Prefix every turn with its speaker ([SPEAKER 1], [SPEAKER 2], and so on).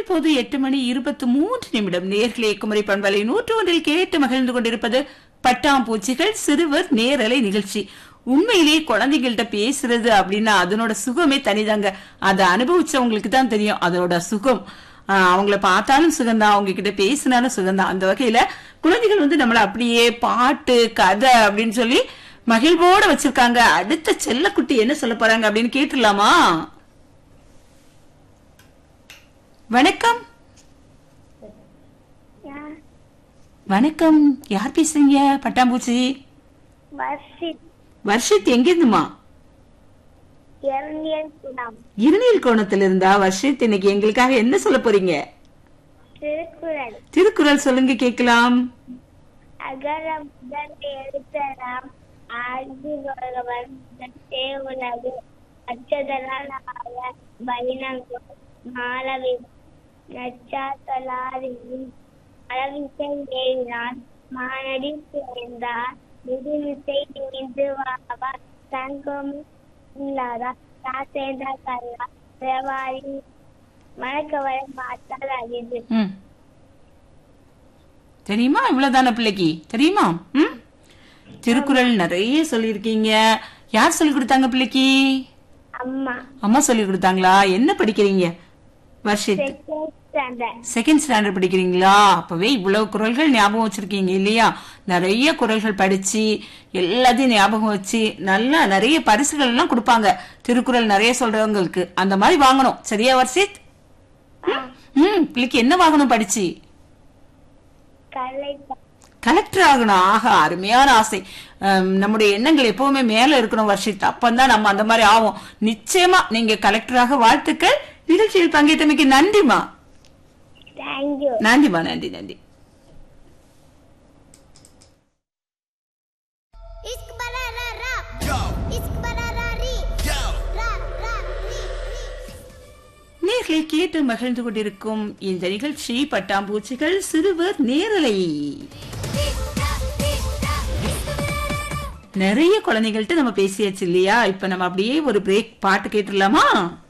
[SPEAKER 1] இப்போது எட்டு மணி இருபத்தி மூன்று நிமிடம் நேர்களே குமரி பண்பலை நூற்று ஒன்றில் கேட்டு மகிழ்ந்து கொண்டிருப்பது பட்டாம்பூச்சிகள் சிறுவர் நேரலை நிகழ்ச்சி உண்மையிலேயே குழந்தைகள்கிட்ட பேசுறது அப்படின்னா அதனோட சுகமே தனிதாங்க அதை அனுபவிச்சவங்களுக்கு தான் தெரியும் அதோட சுகம் ஆஹ் அவங்கள பார்த்தாலும் சுகம்தான் அவங்க கிட்ட பேசினாலும் சுகம்தான் அந்த வகையில குழந்தைகள் வந்து நம்மள அப்படியே பாட்டு கதை அப்படின்னு சொல்லி மகிழ்வோட வச்சிருக்காங்க அடுத்த செல்லக்குட்டி என்ன சொல்ல போறாங்க அப்படின்னு கேட்டுடலாமா வணக்கம் வணக்கம் யார் பேசுறீங்க பட்டாம்பூச்சி
[SPEAKER 2] வர்ஷித்
[SPEAKER 1] வர்ஷித் எங்க இருந்துமா
[SPEAKER 2] இரண்டியல் குணம்
[SPEAKER 1] இருநீல் கோணத்துல இருந்தா வர்ஷித் இன்னைக்கு எங்களுக்காக என்ன சொல்ல போறீங்க
[SPEAKER 2] திருக்குறள்
[SPEAKER 1] திருக்குறள் சொல்லுங்க கேக்கலாம்
[SPEAKER 2] அகர முதல் எழுத்தலாம் ஆதி பகவன் தே உலகு அச்சதலால் ஆய பைனங்கு மாலவி நச்சாத்தலாரின் அளவிசை ஏறினான் மானடி சேர்ந்தார் விதிவிசை நீந்து வாவா தங்கம் இல்லாதா தாசேந்தா கல்லா தேவாரி மணக்க வர மாத்தால் அழிது
[SPEAKER 1] ம். தெரியுமா இவ்வளவுதான பிள்ளைக்கு தெரியுமா ம் திருக்குறள் நிறைய சொல்லியிருக்கீங்க யார் சொல்லி கொடுத்தாங்க பிள்ளைக்கு
[SPEAKER 2] அம்மா
[SPEAKER 1] அம்மா சொல்லி கொடுத்தாங்களா என்ன படிக்கிறீங்க Varshith
[SPEAKER 2] second standard
[SPEAKER 1] second standard படிக்கிறீங்களா அப்பவே இவ்வளவு குரல்கள் ஞாபகம் வச்சிருக்கீங்க இல்லையா நிறைய குரல்கள் படிச்சு எல்லாத்தையும் ஞாபகம் வச்சு நல்லா நிறைய பரிசுகள் எல்லாம் கொடுப்பாங்க திருக்குறள் நிறைய சொல்றவங்களுக்கு அந்த மாதிரி வாங்கணும் சரியா வர்ஷித் ம் பிள்ளைக்கு என்ன வாங்கணும் படிச்சு
[SPEAKER 2] கலை
[SPEAKER 1] கலெக்டர் ஆகணும் ஆஹா அருமையான ஆசை அம், நம்முடைய எண்ணங்கள் எப்பவுமே மேல இருக்கணும் வர்ஷித் அப்பந்தான் நம்ம அந்த மாதிரி ஆவோம் நிச்சயமா நீங்க கலெக்டராக வாழ்த்துக்கள் நிகழ்ச்சியில் பங்கேற்றமைக்கு நன்றிமா
[SPEAKER 2] தேங்க்யூ
[SPEAKER 1] நன்றிமா நன்றி நன்றி
[SPEAKER 3] इश्क बड़ा रा रा इश्क बड़ा रा री रा रा री री
[SPEAKER 1] நேர்களை கேட்டு மகிழ்ந்து கொண்டிருக்கும் இந்த நிகழ்ச்சி பட்டாம்பூச்சிகள் சிறுவர் நேரலை நிறைய குழந்தைகள்கிட்ட நம்ம பேசியாச்சு இல்லையா இப்ப நம்ம அப்படியே ஒரு பிரேக் பாட்டு கேட்டுடலாமா